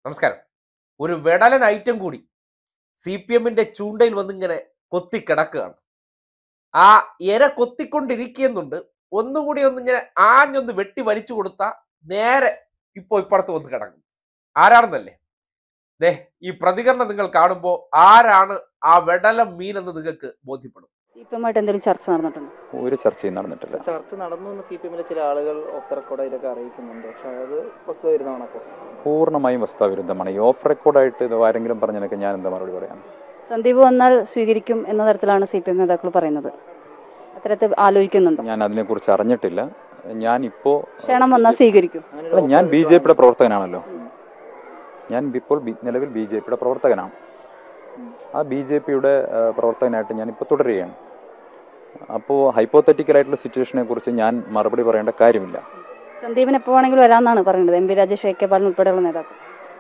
നമസ്കാരം ഒരു വെടലൻ ഐറ്റം കൂടി സി പി എമ്മിന്റെ ചൂണ്ടയിൽ വന്നിങ്ങനെ കൊത്തിക്കിടക്കുകയാണ് ആ ഇര കൊത്തിക്കൊണ്ടിരിക്കുന്നുണ്ട് ഒന്നുകൂടി ഒന്നിങ്ങനെ ആഞ്ഞൊന്ന് വെട്ടി വലിച്ചു കൊടുത്താൽ നേരെ ഇപ്പോ ഇപ്പുറത്ത് വന്ന് കിടക്കും ആരാണെന്നല്ലേ ദേ ഈ പ്രതികരണം നിങ്ങൾ കാണുമ്പോൾ ആരാണ് ആ വെടലം മീൻ എന്ന് നിങ്ങൾക്ക് ബോധ്യപ്പെടും സി പി എമ്മായിട്ട് എന്തെങ്കിലും ചർച്ച നടന്നിട്ടുണ്ടോ ഒരു ചർച്ചയും നടന്നിട്ടില്ല ചർച്ച നടന്നു എന്ന് സി പി എമ്മിലെ ചില ആളുകൾ ഓഫ് ദ റെക്കോർഡ് ഇതൊക്കെ അറിയിക്കുന്നുണ്ട് പക്ഷെ അത് വസ്തുതവിരുദ്ധമാണ് അപ്പോൾ പൂർണ്ണമായും വസ്തുതാവിരുദ്ധമാണ് ഈ ഓഫ് റെക്കോർഡായിട്ട് ഇത് ആരെങ്കിലും പറഞ്ഞതിനൊക്കെ ഞാൻ എന്താ മറുപടി പറയാം സന്ദീപ് വന്നാൽ സ്വീകരിക്കും എന്ന തരത്തിലാണ് സി പി എം നേതാക്കൾ പറയുന്നത് അത്തരത്തിൽ ആലോചിക്കുന്നുണ്ടോ ഞാൻ അതിനെക്കുറിച്ച് അറിഞ്ഞിട്ടില്ല ഞാൻ ഇപ്പോൾ ക്ഷണം വന്നാൽ സ്വീകരിക്കും അങ്ങനെ അല്ല ഞാൻ ബി ജെ പിയുടെ പ്രവർത്തകനാണല്ലോ ഞാൻ ഇപ്പോൾ ബി- നിലവിൽ ബി ജെ പിയുടെ പ്രവർത്തകനാണ് ആ ബി ജെ പിയുടെ പ്രവർത്തകനായിട്ട് ഞാൻ ഇപ്പോൾ തുടരുകയാണ് അപ്പോൾ ഹൈപ്പോത്തറ്റിക്കലായിട്ടുള്ള സിറ്റുവേഷനെ കുറിച്ച് ഞാൻ മറുപടി പറയേണ്ട കാര്യമില്ല സന്ദീപിന് എപ്പോൾ വേണമെങ്കിലും വരാമെന്നാണ് പറയുന്നത് M P Rajesh A K Balan ഉൾപ്പെടെയുള്ള നേതാക്കൾ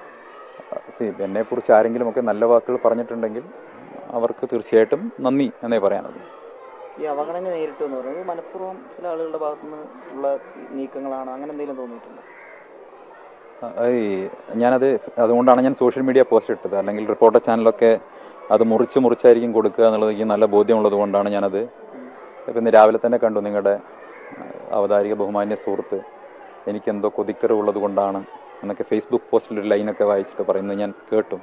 സി എന്നെ കുറിച്ച് ആരെങ്കിലും ഒക്കെ നല്ല വാക്കുകൾ പറഞ്ഞിട്ടുണ്ടെങ്കിൽ അവർക്ക് തീർച്ചയായിട്ടും നന്ദി എന്നേ പറയാനുള്ളൂ ഈ അവഗണന നേരിട്ടു എന്ന് പറയുന്നത് മനഃപൂർവ്വം ചില ആളുകളുടെ ഭാഗത്തുനിന്ന് ഉള്ള നീക്കങ്ങളാണ് അങ്ങനെ എന്തെങ്കിലും തോന്നിയിട്ടുണ്ടോ ഈ ഞാനത് അതുകൊണ്ടാണ് ഞാൻ സോഷ്യൽ മീഡിയ പോസ്റ്റ് ഇട്ടത് അല്ലെങ്കിൽ റിപ്പോർട്ടർ ചാനലൊക്കെ അത് മുറിച്ച് മുറിച്ചായിരിക്കും കൊടുക്കുക എന്നുള്ളത് എനിക്ക് നല്ല ബോധ്യമുള്ളത് കൊണ്ടാണ് ഞാനത് ഇപ്പം ഇന്ന് രാവിലെ തന്നെ കണ്ടു നിങ്ങളുടെ അവതാരിക ബഹുമാന്യ സുഹൃത്ത് എനിക്കെന്തോ കൊതിക്കറിവുള്ളത് കൊണ്ടാണ് എന്നൊക്കെ ഫേസ്ബുക്ക് പോസ്റ്റിൽ ഒരു ലൈനൊക്കെ വായിച്ചിട്ട് പറയുന്നത് ഞാൻ കേട്ടു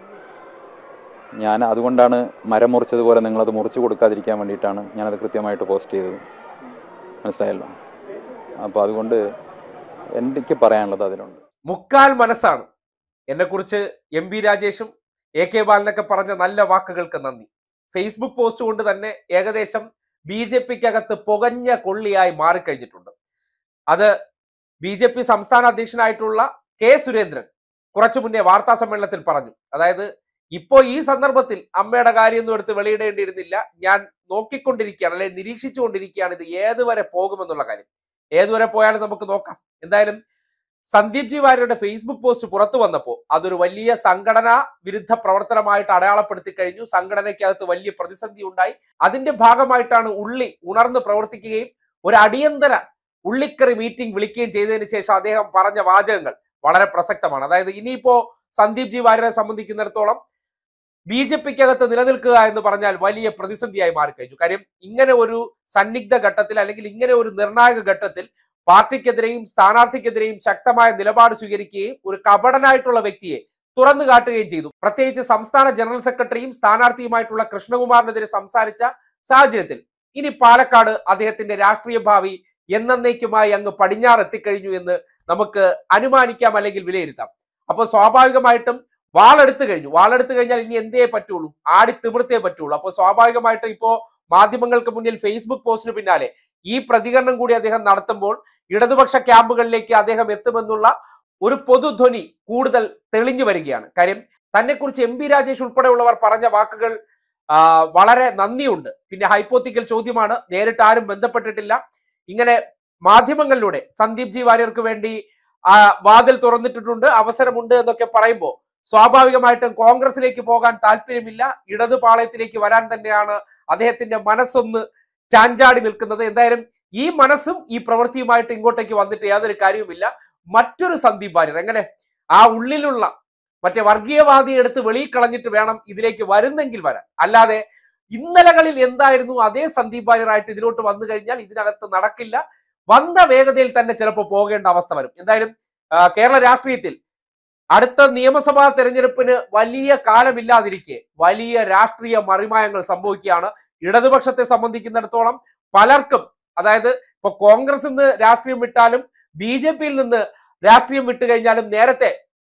ഞാൻ അതുകൊണ്ടാണ് മരം മുറിച്ചതുപോലെ നിങ്ങളത് മുറിച്ച് കൊടുക്കാതിരിക്കാൻ വേണ്ടിയിട്ടാണ് ഞാനത് കൃത്യമായിട്ട് പോസ്റ്റ് ചെയ്തത് മനസ്സിലായല്ലോ അപ്പോൾ അതുകൊണ്ട് എനിക്ക് പറയാനുള്ളത് അതിലുണ്ട് മുക്കാൽ മനസ്സാണ് എന്നെക്കുറിച്ച് എം പി രാജേഷും എ കെ ബാലനൊക്കെ പറഞ്ഞ നല്ല വാക്കുകൾക്ക് നന്ദി ഫേസ്ബുക്ക് പോസ്റ്റ് കൊണ്ട് തന്നെ ഏകദേശം ബി ജെ പിക്കകത്ത് പുകഞ്ഞ കൊള്ളിയായി മാറിക്കഴിഞ്ഞിട്ടുണ്ട് അത് ബി ജെ പി സംസ്ഥാന അധ്യക്ഷനായിട്ടുള്ള കെ സുരേന്ദ്രൻ കുറച്ചു മുന്നേ വാർത്താ സമ്മേളനത്തിൽ പറഞ്ഞു അതായത് ഇപ്പോ ഈ സന്ദർഭത്തിൽ അമ്മയുടെ കാര്യമൊന്നും എടുത്ത് വെളിയിടേണ്ടിയിരുന്നില്ല ഞാൻ നോക്കിക്കൊണ്ടിരിക്കുകയാണ് അല്ലെങ്കിൽ നിരീക്ഷിച്ചുകൊണ്ടിരിക്കുകയാണ് ഇത് ഏതുവരെ പോകുമെന്നുള്ള കാര്യം ഏതുവരെ പോയാലും നമുക്ക് നോക്കാം എന്തായാലും സന്ദീപ് ജി വാര്യരുടെ ഫേസ്ബുക്ക് പോസ്റ്റ് പുറത്തു വന്നപ്പോൾ അതൊരു വലിയ സംഘടനാ വിരുദ്ധ പ്രവർത്തനമായിട്ട് അടയാളപ്പെടുത്തി കഴിഞ്ഞു സംഘടനയ്ക്കകത്ത് വലിയ പ്രതിസന്ധി ഉണ്ടായി അതിന്റെ ഭാഗമായിട്ടാണ് ഉള്ളി ഉണർന്ന് പ്രവർത്തിക്കുകയും ഒരു അടിയന്തര ഉള്ളിക്കറി മീറ്റിംഗ് വിളിക്കുകയും ചെയ്തതിന് ശേഷം അദ്ദേഹം പറഞ്ഞ വാചകങ്ങൾ വളരെ പ്രസക്തമാണ് അതായത് ഇനിയിപ്പോ സന്ദീപ് ജി വാര്യരെ സംബന്ധിക്കുന്നിടത്തോളം ബി ജെ പിക്കകത്ത് നിലനിൽക്കുക എന്ന് പറഞ്ഞാൽ വലിയ പ്രതിസന്ധിയായി മാറിക്കഴിഞ്ഞു കാര്യം ഇങ്ങനെ ഒരു സന്നിഗ്ധ ഘട്ടത്തിൽ അല്ലെങ്കിൽ ഇങ്ങനെ ഒരു നിർണായക ഘട്ടത്തിൽ പാർട്ടിക്കെതിരെയും സ്ഥാനാർത്ഥിക്കെതിരെയും ശക്തമായ നിലപാട് സ്വീകരിക്കുകയും ഒരു കപടനായിട്ടുള്ള വ്യക്തിയെ തുറന്നു കാട്ടുകയും ചെയ്തു പ്രത്യേകിച്ച് സംസ്ഥാന ജനറൽ സെക്രട്ടറിയും സ്ഥാനാർത്ഥിയുമായിട്ടുള്ള കൃഷ്ണകുമാറിനെതിരെ സംസാരിച്ച സാഹചര്യത്തിൽ ഇനി പാലക്കാട് അദ്ദേഹത്തിന്റെ രാഷ്ട്രീയ ഭാവി എന്നേക്കുമായി അങ്ങ് പടിഞ്ഞാറ് എത്തിക്കഴിഞ്ഞു എന്ന് നമുക്ക് അനുമാനിക്കാം അല്ലെങ്കിൽ വിലയിരുത്താം അപ്പോൾ സ്വാഭാവികമായിട്ടും വാളെടുത്തു കഴിഞ്ഞു വാളെടുത്തു കഴിഞ്ഞാൽ ഇനി എന്തേ പറ്റുള്ളൂ ആടി തിമിർത്തേ പറ്റുള്ളൂ അപ്പോൾ സ്വാഭാവികമായിട്ടും ഇപ്പോ മാധ്യമങ്ങൾക്ക് മുന്നിൽ ഫേസ്ബുക്ക് പോസ്റ്റിന് പിന്നാലെ ഈ പ്രതികരണം കൂടി അദ്ദേഹം നടത്തുമ്പോൾ ഇടതുപക്ഷ ക്യാമ്പുകളിലേക്ക് അദ്ദേഹം എത്തുമെന്നുള്ള ഒരു പൊതുധ്വനി കൂടുതൽ തെളിഞ്ഞു വരികയാണ് കാര്യം തന്നെക്കുറിച്ച് എം പി രാജേഷ് ഉൾപ്പെടെയുള്ളവർ പറഞ്ഞ വാക്കുകൾ ആ, വളരെ നന്ദിയുണ്ട് പിന്നെ ഹൈപ്പോത്തിക്കൽ ചോദ്യമാണ് നേരിട്ട് ആരും ബന്ധപ്പെട്ടിട്ടില്ല ഇങ്ങനെ മാധ്യമങ്ങളിലൂടെ സന്ദീപ് ജി വാര്യർക്ക് വേണ്ടി ആ, വാതിൽ തുറന്നിട്ടിട്ടുണ്ട് അവസരമുണ്ട് എന്നൊക്കെ പറയുമ്പോൾ സ്വാഭാവികമായിട്ടും കോൺഗ്രസിലേക്ക് പോകാൻ താല്പര്യമില്ല ഇടതു പാളയത്തിലേക്ക് വരാൻ തന്നെയാണ് അദ്ദേഹത്തിന്റെ മനസ്സൊന്ന് ചാഞ്ചാടി നിൽക്കുന്നത് എന്തായാലും ഈ മനസ്സും ഈ പ്രവൃത്തിയുമായിട്ട് ഇങ്ങോട്ടേക്ക് വന്നിട്ട് യാതൊരു കാര്യവുമില്ല മറ്റൊരു സന്ദീപ് വാര്യർ എങ്ങനെ ആ ഉള്ളിലുള്ള മറ്റേ വർഗീയവാദി എടുത്ത് വെളിയിൽ കളഞ്ഞിട്ട് വേണം ഇതിലേക്ക് വരുന്നെങ്കിൽ വരാൻ അല്ലാതെ ഇന്നലകളിൽ എന്തായിരുന്നു അതേ സന്ദീപ് വാര്യറായിട്ട് ഇതിലോട്ട് വന്നു കഴിഞ്ഞാൽ ഇതിനകത്ത് നടക്കില്ല വന്ന വേഗതയിൽ തന്നെ ചിലപ്പോൾ പോകേണ്ട അവസ്ഥ വരും എന്തായാലും ആ, കേരള രാഷ്ട്രീയത്തിൽ അടുത്ത നിയമസഭാ തെരഞ്ഞെടുപ്പിന് വലിയ കാലമില്ലാതിരിക്കെ വലിയ രാഷ്ട്രീയ മറിമായങ്ങൾ സംഭവിക്കുകയാണ് ഇടതുപക്ഷത്തെ സംബന്ധിക്കുന്നിടത്തോളം പലർക്കും അതായത് ഇപ്പൊ കോൺഗ്രസ് നിന്ന് രാഷ്ട്രീയം വിട്ടാലും ബി ജെ പിയിൽ നിന്ന് രാഷ്ട്രീയം വിട്ടു കഴിഞ്ഞാലും നേരത്തെ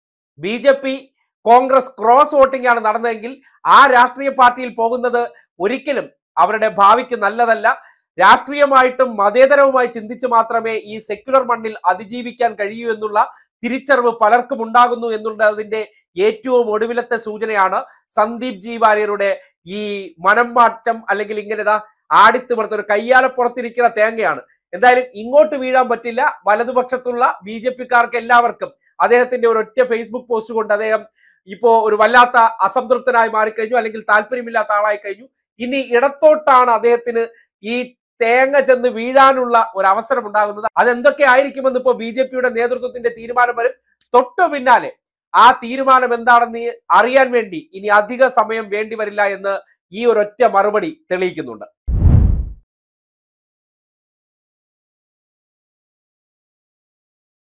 B J P Congress cross voting ആണ് നടന്നതെങ്കിൽ ആ രാഷ്ട്രീയ പാർട്ടിയിൽ പോകുന്നത് ഒരിക്കലും അവരുടെ ഭാവിക്ക് നല്ലതല്ല രാഷ്ട്രീയമായിട്ടും മതേതരവുമായി ചിന്തിച്ച് മാത്രമേ ഈ സെക്യുലർ മണ്ണിൽ അതിജീവിക്കാൻ കഴിയൂ എന്നുള്ള തിരിച്ചറിവ് പലർക്കും ഉണ്ടാകുന്നു എന്നുള്ളതിന്റെ ഏറ്റവും ഒടുവിലത്തെ സൂചനയാണ് സന്ദീപ് ജി വാര്യരുടെ ഈ മനം മാറ്റം അല്ലെങ്കിൽ ഇങ്ങനെ ഇതാ ആടിത്തിമിർത്ത ഒരു കയ്യാലപ്പുറത്തിരിക്കുന്ന തേങ്ങയാണ് എന്തായാലും ഇങ്ങോട്ട് വീഴാൻ പറ്റില്ല വലതുപക്ഷത്തുള്ള ബി ജെ പിക്കാർക്ക് എല്ലാവർക്കും അദ്ദേഹത്തിന്റെ ഒരു ഒറ്റ ഫേസ്ബുക്ക് പോസ്റ്റ് കൊണ്ട് അദ്ദേഹം ഇപ്പോ ഒരു വല്ലാത്ത അസംതൃപ്തനായി മാറിക്കഴിഞ്ഞു അല്ലെങ്കിൽ താല്പര്യമില്ലാത്ത ആളായി കഴിഞ്ഞു ഇനി ഇടത്തോട്ടാണ് അദ്ദേഹത്തിന് ഈ തേങ്ങ ചെന്ന് വീഴാനുള്ള ഒരു അവസരം ഉണ്ടാകുന്നത് അതെന്തൊക്കെ ആയിരിക്കുമെന്ന് ഇപ്പോ ബി ജെ പിയുടെ നേതൃത്വത്തിന്റെ തീരുമാനം വരും തൊട്ടു പിന്നാലെ ആ തീരുമാനം എന്താണെന്ന് അറിയാൻ വേണ്ടി ഇനി അധിക സമയം വേണ്ടി വരില്ല എന്ന് ഈ ഒരൊറ്റ മറുപടി തെളിയിക്കുന്നുണ്ട്